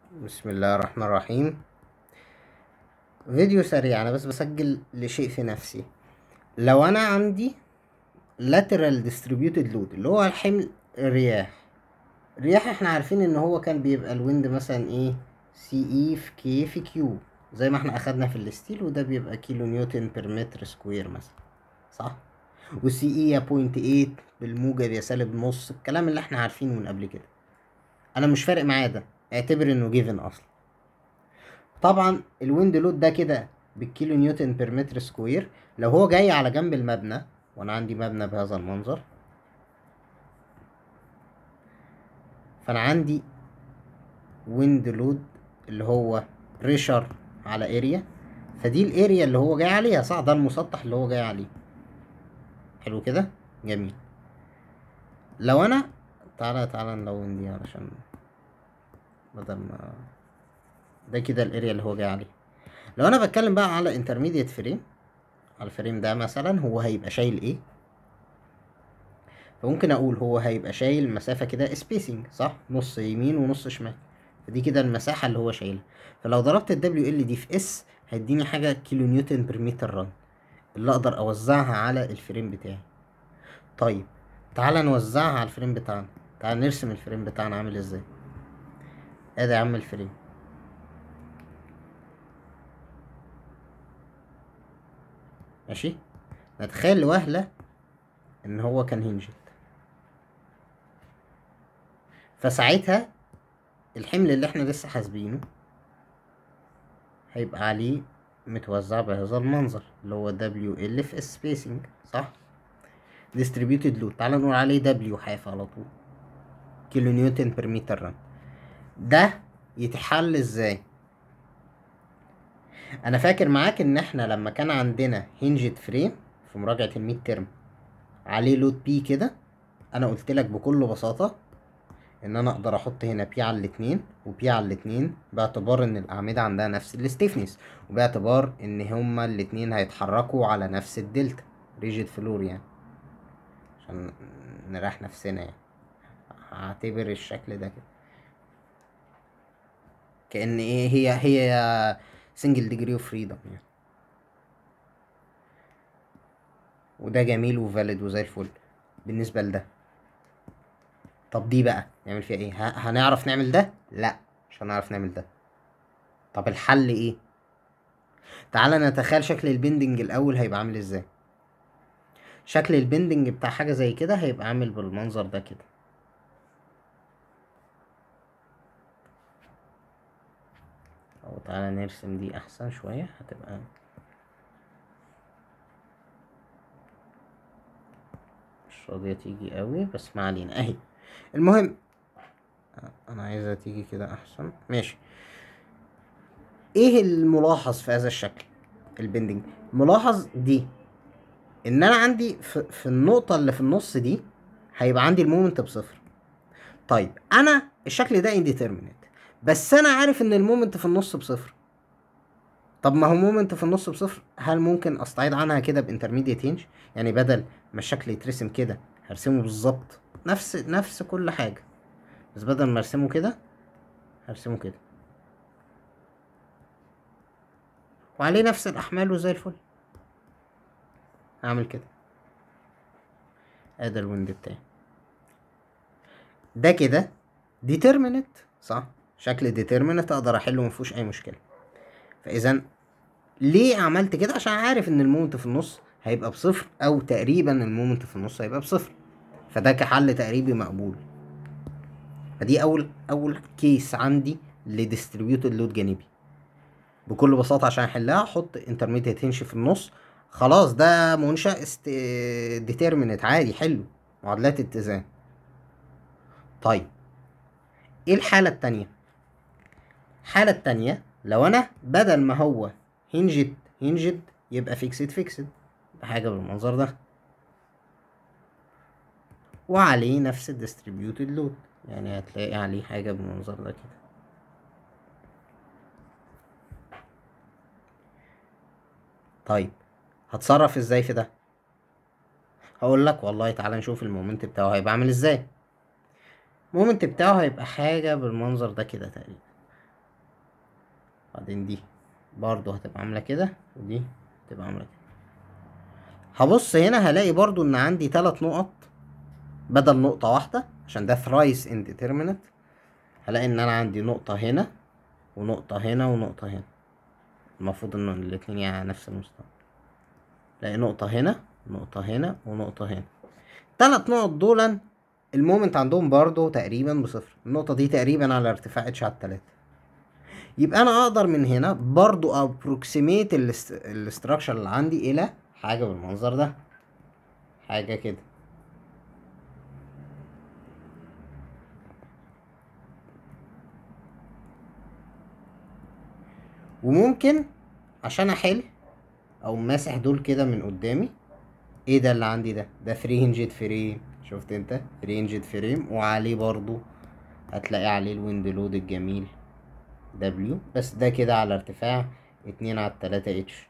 بسم الله الرحمن الرحيم فيديو سريع انا بس بسجل لشيء في نفسي لو انا عندي lateral distributed load اللي هو الحمل الرياح الرياح احنا عارفين ان هو كان بيبقى الويند مثلا ايه سي اي في كي في كيو زي ما احنا اخدنا في الستيل وده بيبقى كيلو نيوتن بير متر سكوير مثلا صح والسي اي يا بوينت ايت بالموجب يا سالب نص الكلام اللي احنا عارفينه من قبل كده انا مش فارق معايا ده اعتبر انه جيفن اصلا طبعا الويند لود ده كده بالكيلو نيوتن بير متر سكوير لو هو جاي على جنب المبنى وانا عندي مبنى بهذا المنظر فانا عندي ويند لود اللي هو بريشر على اريا فدي الاريا اللي هو جاي عليها صح ده المسطح اللي هو جاي عليه حلو كده جميل لو انا تعالى تعالى نلون دي علشان بدل ما ده كده الاريا اللي هو جاي عليه لو انا بتكلم بقى على انترميديت فريم على الفريم ده مثلا هو هيبقى شايل ايه فممكن اقول هو هيبقى شايل مسافة كده سبيسنج صح نص يمين ونص شمال فدي كده المساحة اللي هو شايلها فلو ضربت ال WL دي في اس هيديني حاجة كيلو نيوتن بر متر رن اللي اقدر اوزعها على الفريم بتاعي طيب تعالى نوزعها على الفريم بتاعنا تعالى نرسم الفريم بتاعنا عامل ازاي ادي يا عم الفريم ماشي نتخيل لوهلة ان هو كان هنجت فساعتها الحمل اللي احنا لسه حاسبينه هيبقى عليه متوزع بهذا المنظر اللي هو WL في spacing صح distributed load تعال نقول عليه W حاف على طول كيلو نيوتن بر متر رن ده يتحل ازاي انا فاكر معاك ان احنا لما كان عندنا هنجد فريم في مراجعة الميد ترم عليه لود بي كده انا قلت لك بكل بساطة ان انا اقدر احط هنا بي على الاتنين وبي على الاتنين باعتبار ان الاعمدة عندها نفس الستيفنس وباعتبار ان هما الاتنين هيتحركوا على نفس الدلتا ريجيد فلور يعني عشان نريح نفسنا يعني هعتبر الشكل ده كده كأن ايه هي هي سنجل ديجري اوف فريدم يعني وده جميل وفاليد وزي الفل بالنسبة لده طب دي بقى نعمل فيها ايه ه- هنعرف نعمل ده لا مش هنعرف نعمل ده طب الحل ايه تعالى نتخيل شكل البندنج الاول هيبقى عامل ازاي شكل البندنج بتاع حاجة زي كده هيبقى عامل بالمنظر ده كده او تعالى نرسم دي احسن شوية هتبقى مش راضية تيجي قوي بس ما علينا اهي المهم انا عايزها تيجي كده احسن ماشي ايه الملاحظ في هذا الشكل البندنج ملاحظ دي ان انا عندي في, في النقطة اللي في النص دي هيبقى عندي المومنت بصفر طيب انا الشكل ده انديترمينت بس انا عارف ان المومنت في النص بصفر طب ما هو مومنت في النص بصفر هل ممكن استعيد عنها كده بانترميديت هينج يعني بدل ما الشكل يترسم كده هرسمه بالظبط نفس نفس كل حاجة بس بدل ما ارسمه كده هرسمه كده وعليه نفس الاحمال وزي الفل هعمل كده ادي الويند بتاعي ده كده ديترمينت صح شكل ديترمينت اقدر احله مفيهوش اي مشكله فاذا ليه عملت كده عشان عارف ان المومنت في النص هيبقى بصفر او تقريبا المومنت في النص هيبقى بصفر فده كحل تقريبي مقبول فدي اول اول كيس عندي لديستريبيوتد لود جانبي بكل بساطه عشان احلها احط انترميديت هنش في النص خلاص ده منشأ است... ديترمينت عادي حلو معادلات اتزان طيب ايه الحالة التانية الحالة التانية لو انا بدل ما هو هنجد هنجد يبقى فيكسد فيكسد بحاجة بالمنظر ده وعليه نفس الديستريبيوتد لود يعني هتلاقي عليه حاجة بالمنظر ده كده طيب هتصرف ازاي في ده هقول لك والله تعالى نشوف المومنت بتاعه هيبقى عامل ازاي المومنت بتاعه هيبقى حاجة بالمنظر ده كده تقريبا بعدين دي برضو هتبقى عاملة كده ودي هتبقى عاملة كده هبص هنا هلاقي برضو ان عندي تلات نقط بدل نقطة واحدة عشان ده thrice indeterminate هلاقي ان انا عندي نقطة هنا ونقطة هنا ونقطة هنا المفروض ان الاتنين يعني نفس المستوى الاقي نقطة هنا نقطة هنا ونقطة هنا تلات نقط دول المومنت عندهم برضو تقريبا بصفر النقطة دي تقريبا على ارتفاع اتش على التلاتة يبقى انا اقدر من هنا برضو ابروكسيميت الاستراكشر اللي عندي الى حاجة بالمنظر ده حاجة كده وممكن عشان احل او ماسح دول كده من قدامي ايه ده اللي عندي ده ده فري هنجد فريم شفت انت فري هنجد فريم وعليه برضو هتلاقي عليه الويند لود الجميل دبليو بس ده كده على ارتفاع اتنين على التلاتة اتش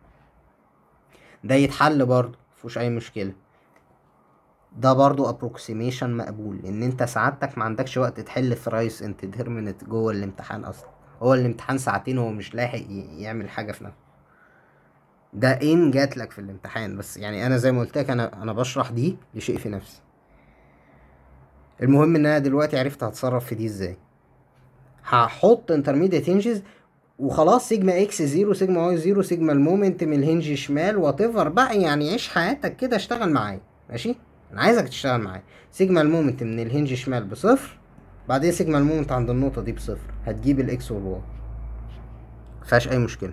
ده يتحل برضو مفيهوش اي مشكلة ده برضو ابروكسيميشن مقبول لان انت سعادتك ما عندكش وقت تحل ثرايس انت ديترمنت جوه الامتحان اصلا هو الامتحان ساعتين هو مش لاحق ي- يعمل حاجة في نفسه ده ان جات لك في الامتحان بس يعني انا زي ما قلت لك انا انا بشرح دي لشيء في نفسي المهم ان انا دلوقتي عرفت هتصرف في دي ازاي هحط انترميديت هنجز وخلاص سيجما اكس زيرو سيجما واي زيرو سيجما المومنت من الهنج شمال وات بقى يعني عيش حياتك كده اشتغل معايا ماشي انا عايزك تشتغل معايا سيجما المومنت من الهنج شمال بصفر بعدين سيجما المومنت عند النقطة دي بصفر هتجيب الاكس والواي مفيهاش اي مشكلة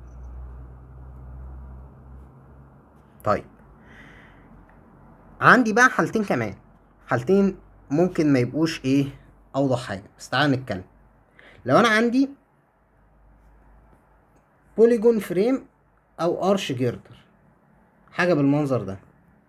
طيب عندي بقى حالتين كمان حالتين ممكن ما يبقوش ايه اوضح حاجة بس تعالى نتكلم لو انا عندي بوليجون فريم او ارش جيردر حاجة بالمنظر ده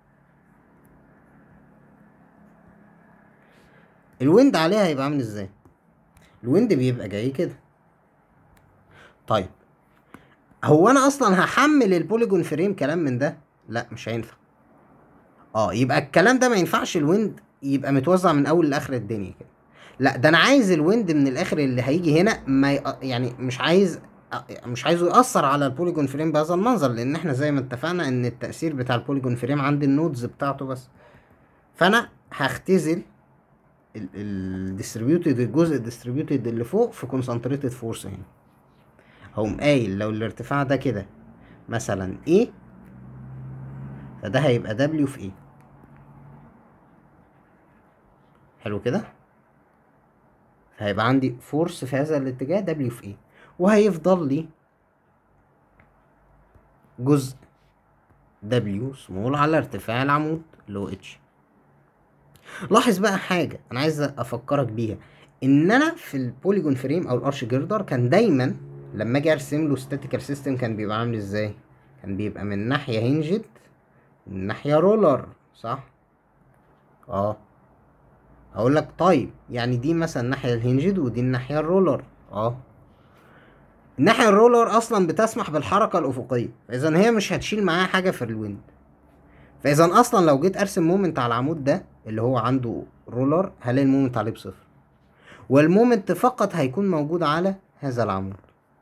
الويند عليها هيبقى عامل ازاي الويند بيبقى جاي كده طيب هو انا اصلا هحمل البوليجون فريم كلام من ده لا مش هينفع اه يبقى الكلام ده ما ينفعش الويند يبقى متوزع من اول لاخر الدنيا كده لا ده انا عايز الويند من الاخر اللي هيجي هنا ما ي... يعني مش عايز مش عايزه يأثر على البوليجون فريم بهذا المنظر لان احنا زي ما اتفقنا ان التأثير بتاع البوليجون فريم عند النودز بتاعته بس فانا هختزل الديستريبيوتد الجزء الديستريبيوتد اللي فوق في كونسنتريتد فورس هنا هقوم قايل لو الارتفاع ده كده مثلا A فده هيبقى W في A حلو كده فهيبقى عندي فورس في هذا الاتجاه W في A وهيفضل لي جزء W سمول على ارتفاع العمود اللي هو H لاحظ بقى حاجة أنا عايز أفكرك بيها إن أنا في البوليجون فريم أو الأرش جيردر كان دايما لما أجي أرسم له ستاتيكال سيستم كان بيبقى عامل إزاي؟ كان بيبقى من ناحية هنجد ومن ناحية رولر صح؟ اه هقول لك طيب يعني دي مثلا الناحية الهنجد ودي الناحية الرولر اه الناحية الرولر أصلا بتسمح بالحركة الأفقية فإذا هي مش هتشيل معاها حاجة في الويند فإذا أصلا لو جيت أرسم مومنت على العمود ده اللي هو عنده رولر هلاقي المومنت عليه بصفر والمومنت فقط هيكون موجود على هذا العمود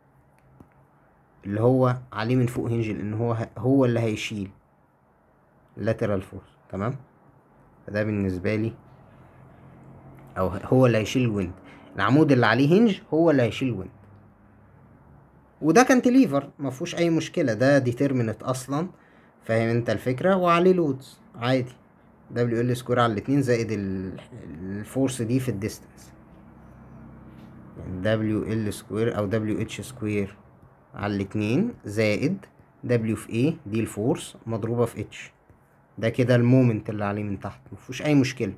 اللي هو عليه من فوق هنج لأن هو هو اللي هيشيل lateral force تمام فده بالنسبة لي أو هو اللي هيشيل الويند العمود اللي عليه هنج هو اللي هيشيل الويند وده كانتليفر مفهوش أي مشكلة ده ديترمنت أصلا فاهم انت الفكرة وعليه لودز عادي دبليو ال سكوير على الاتنين زائد ال- الفورس دي في الديستنس يعني دبليو ال سكوير او دبليو اتش سكوير على الاتنين زائد دبليو في ايه دي الفورس مضروبة في اتش ده كده المومنت اللي عليه من تحت مفيهوش اي مشكلة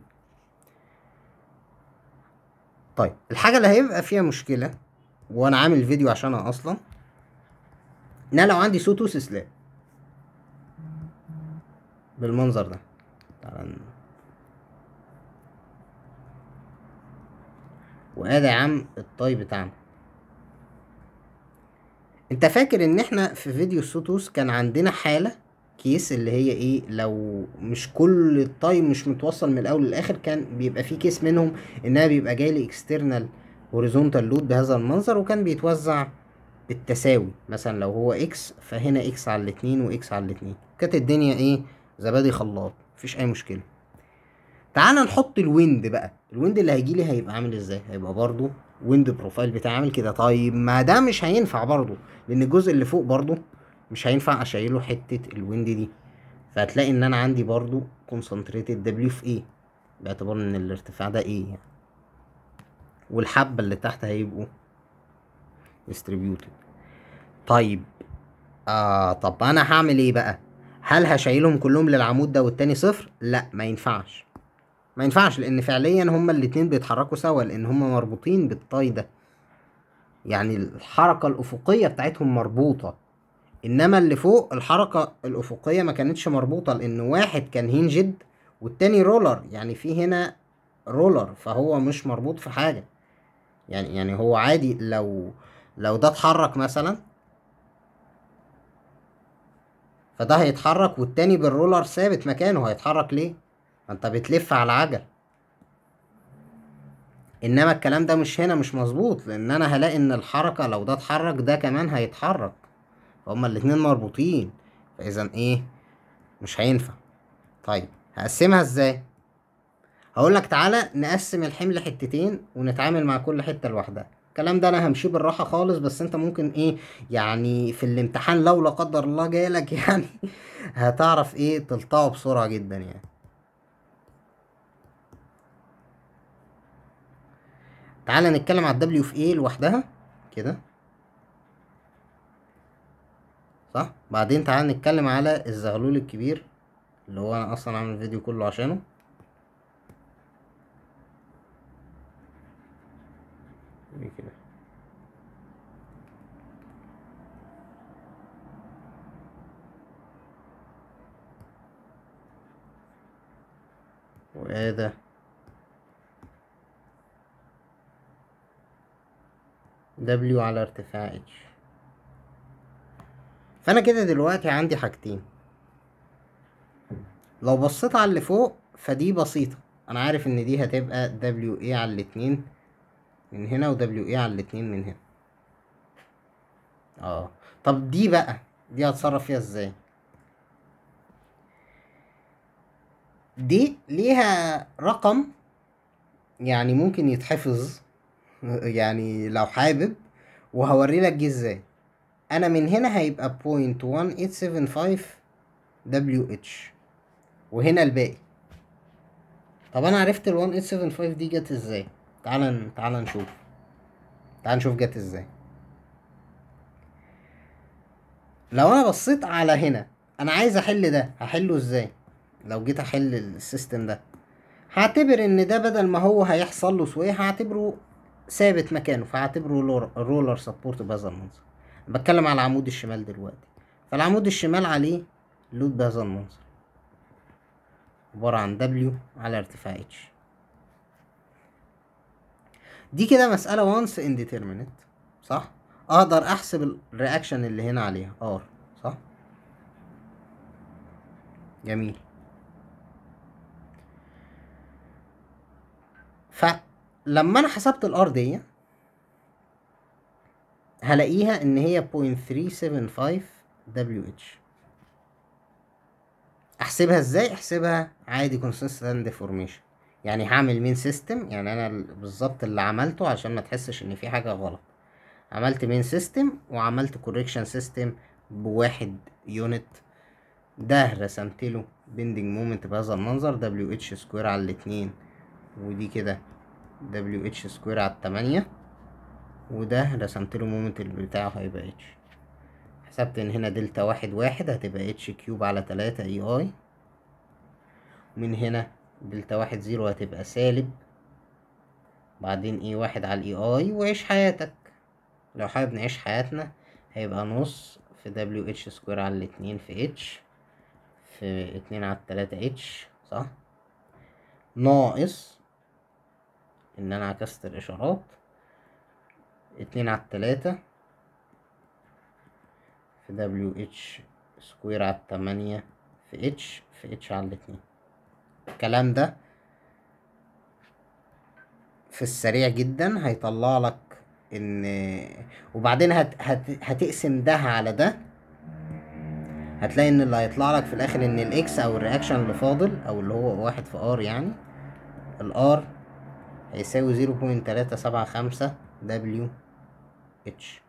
طيب الحاجة اللي هيبقى فيها مشكلة وانا عامل فيديو عشانها اصلا ان انا لو عندي سوتوس سلاب بالمنظر ده تعالى ن- وادي يا عم الطاي بتاعنا انت فاكر ان احنا في فيديو السوتوس كان عندنا حالة كيس اللي هي ايه لو مش كل الطاي مش متوصل من الاول للاخر كان بيبقى في كيس منهم انها بيبقى جاي لي اكسترنال هوريزونتال لود بهذا المنظر وكان بيتوزع بالتساوي مثلا لو هو اكس فهنا اكس على الاتنين واكس على الاتنين كانت الدنيا ايه زبادي خلاط مفيش اي مشكله تعال نحط الويند بقى الويند اللي هيجي لي هيبقى عامل ازاي هيبقى برضو ويند بروفايل بتاعي عامل كده طيب ما ده مش هينفع برضو لان الجزء اللي فوق برضو مش هينفع اشيله حته الويند دي فهتلاقي ان انا عندي برضو كونسنتريتد دبليو في ايه باعتبار ان الارتفاع ده ايه يعني والحبه اللي تحت هيبقوا distributed طيب آه طب انا هعمل ايه بقى هل هشيلهم كلهم للعمود ده والتاني صفر لا ما ينفعش ما ينفعش لان فعليا هما الاتنين بيتحركوا سوا لان هما مربوطين بالطاي ده يعني الحركة الافقية بتاعتهم مربوطة انما اللي فوق الحركة الافقية ما كانتش مربوطة لان واحد كان هينجد والتاني رولر يعني في هنا رولر فهو مش مربوط في حاجة يعني يعني هو عادي لو لو ده اتحرك مثلا فده هيتحرك والتاني بالرولر ثابت مكانه هيتحرك ليه ما انت بتلف على العجل انما الكلام ده مش هنا مش مظبوط لان انا هلاقي ان الحركة لو ده اتحرك ده كمان هيتحرك فهما الاتنين مربوطين فاذا ايه مش هينفع طيب هقسمها ازاي هقول لك تعالى نقسم الحمل حتتين ونتعامل مع كل حته لوحدها الكلام ده انا همشيه بالراحه خالص بس انت ممكن ايه يعني في الامتحان لو لا قدر الله جالك يعني هتعرف ايه تلطعه بسرعه جدا يعني تعالى نتكلم على الدبليو في ايه لوحدها كده صح بعدين تعالى نتكلم على الزغلول الكبير اللي هو انا اصلا عامل الفيديو كله عشانه إيه كده وهذا دبليو على ارتفاع اتش فانا كده دلوقتي عندي حاجتين لو بصيت على اللي فوق فدي بسيطة انا عارف ان دي هتبقى دبليو ايه على الاتنين من هنا و دبليو ايه على الاتنين من هنا اه طب دي بقى دي هتصرف فيها ازاي دي ليها رقم يعني ممكن يتحفظ يعني لو حابب وهوري لك جه ازاي انا من هنا هيبقى بوينت وان ايت سيفن فايف دبليو اتش وهنا الباقي طب انا عرفت ال 1875 دي جت ازاي تعال تعال نشوف تعال نشوف جت ازاي لو انا بصيت على هنا انا عايز احل ده هحله ازاي لو جيت احل السيستم ده هعتبر ان ده بدل ما هو هيحصل له سويه هعتبره ثابت مكانه فهعتبره رولر سبورت بهذا المنظر بتكلم على العمود الشمال دلوقتي فالعمود الشمال عليه لود بهذا المنظر عبارة عن دبليو على ارتفاع اتش دي كده مسألة وانس indeterminate صح؟ اقدر احسب الرياكشن اللي هنا عليها ار صح؟ جميل فلما انا حسبت الار دي هلاقيها ان هي 0.375 دبليو اتش احسبها ازاي احسبها عادي consistent deformation يعني هعمل مين سيستم يعني انا بالظبط اللي عملته عشان ما تحسش ان في حاجه غلط عملت مين سيستم وعملت كوريكشن سيستم بواحد يونت ده رسمت له بندنج مومنت بهذا المنظر دبليو اتش سكوير على الاتنين ودي كده دبليو اتش سكوير على التمانية وده رسمت له مومنت بتاعه هيبقى اتش حسبت ان هنا دلتا واحد واحد هتبقى اتش كيوب على تلاتة اي اي ومن هنا دلتا واحد زيرو هتبقى سالب بعدين اي واحد على الاي اي وعيش حياتك لو حابب نعيش حياتنا هيبقى نص في دبليو اتش سكوير على الاتنين في اتش في اتنين على التلاتة اتش صح ناقص ان انا عكست الاشارات اتنين على التلاتة في دبليو اتش سكوير على التمانية في اتش في اتش على الاتنين الكلام ده في السريع جدا هيطلع لك ان وبعدين هت... هت... هتقسم ده على ده هتلاقي ان اللي هيطلع لك في الاخر ان الاكس او الرياكشن اللي فاضل او اللي هو واحد في ار يعني الار هيساوي زيرو بوينت تلاتة سبعة خمسة دبليو اتش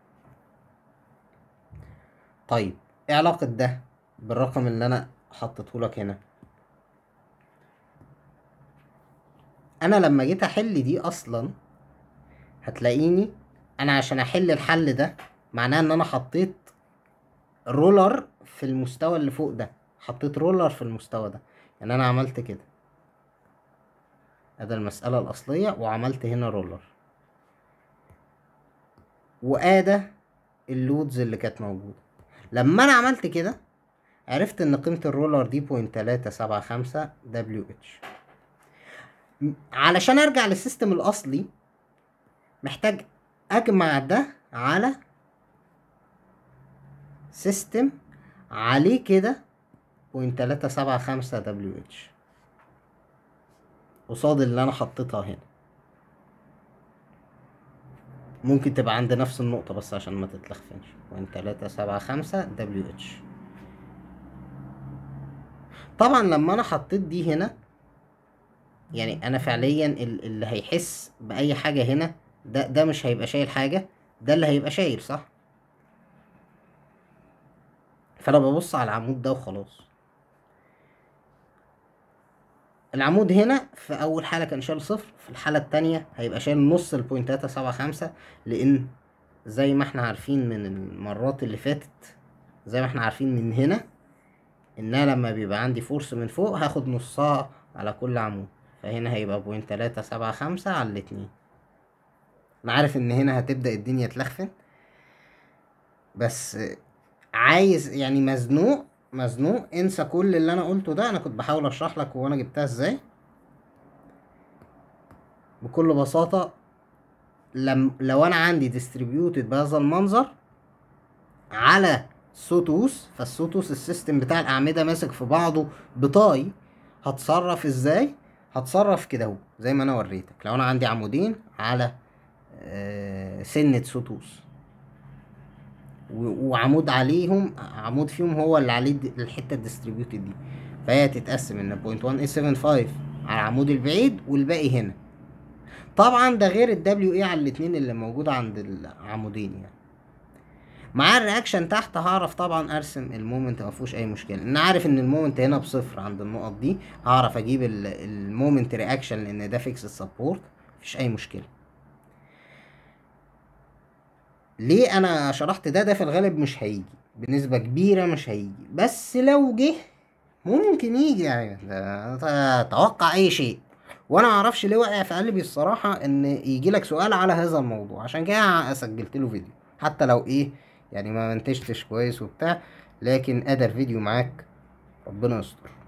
طيب ايه علاقة ده بالرقم اللي انا حطيته لك هنا انا لما جيت احل دي اصلا هتلاقيني انا عشان احل الحل ده معناه ان انا حطيت رولر في المستوى اللي فوق ده حطيت رولر في المستوى ده يعني انا عملت كده ادي المسألة الاصلية وعملت هنا رولر وادى اللودز اللي كانت موجودة لما انا عملت كده عرفت ان قيمة الرولر دي بوينت تلاتة سبعة خمسة دبليو اتش علشان ارجع للسيستم الاصلي محتاج اجمع ده على سيستم عليه كده بوينت تلاتة سبعة خمسة دبليو اتش قصاد اللي انا حطيتها هنا ممكن تبقى عند نفس النقطة بس عشان ما تتلخفنش بوينت تلاتة سبعة خمسة دبليو اتش طبعا لما انا حطيت دي هنا يعني انا فعليا ال- اللي هيحس باي حاجة هنا ده ده مش هيبقى شايل حاجة ده اللي هيبقى شايل صح فانا ببص على العمود ده وخلاص العمود هنا في اول حالة كان شايل صفر في الحالة التانية هيبقى شايل نص البوينت تلاتة سبعة خمسة لان زي ما احنا عارفين من المرات اللي فاتت زي ما احنا عارفين من هنا ان انا لما بيبقى عندي فورس من فوق هاخد نصها على كل عمود فهنا هيبقى بوينت تلاتة سبعة خمسة على الاتنين انا عارف ان هنا هتبدأ الدنيا تلخفن بس عايز يعني مزنوق مزنوق انسى كل اللي انا قلته ده انا كنت بحاول اشرح لك هو انا جبتها ازاي بكل بساطة لم لو انا عندي ديستريبيوتد بهذا المنظر على سوتوس فالسوتوس السيستم بتاع الاعمدة ماسك في بعضه بطاي هتصرف ازاي هتصرف كده اهو زي ما انا وريتك لو انا عندي عمودين على آه، سنة سوتوس و- وعمود عليهم عمود فيهم هو اللي عليه د- الحته الديستريبيوتد دي فهي تتقسم ان 0.1875 على العمود البعيد والباقي هنا طبعا ده غير الدبليو اي على الاتنين اللي موجوده عند العمودين يعني مع الرياكشن تحت هعرف طبعا ارسم المومنت ما فيهوش اي مشكله ان عارف ان المومنت هنا بصفر عند النقط دي هعرف اجيب ال- المومنت رياكشن لان ده فيكس سبورت مفيش اي مشكله ليه انا شرحت ده ده في الغالب مش هيجي بنسبة كبيرة مش هيجي بس لو جه ممكن يجي يعني ده- ده- توقع اي شيء وانا معرفش ليه وقع في قلبي الصراحة ان يجي لك سؤال على هذا الموضوع عشان كده سجلت له فيديو حتى لو ايه يعني ما منتجتش كويس وبتاع لكن ادى الفيديو معاك ربنا يستر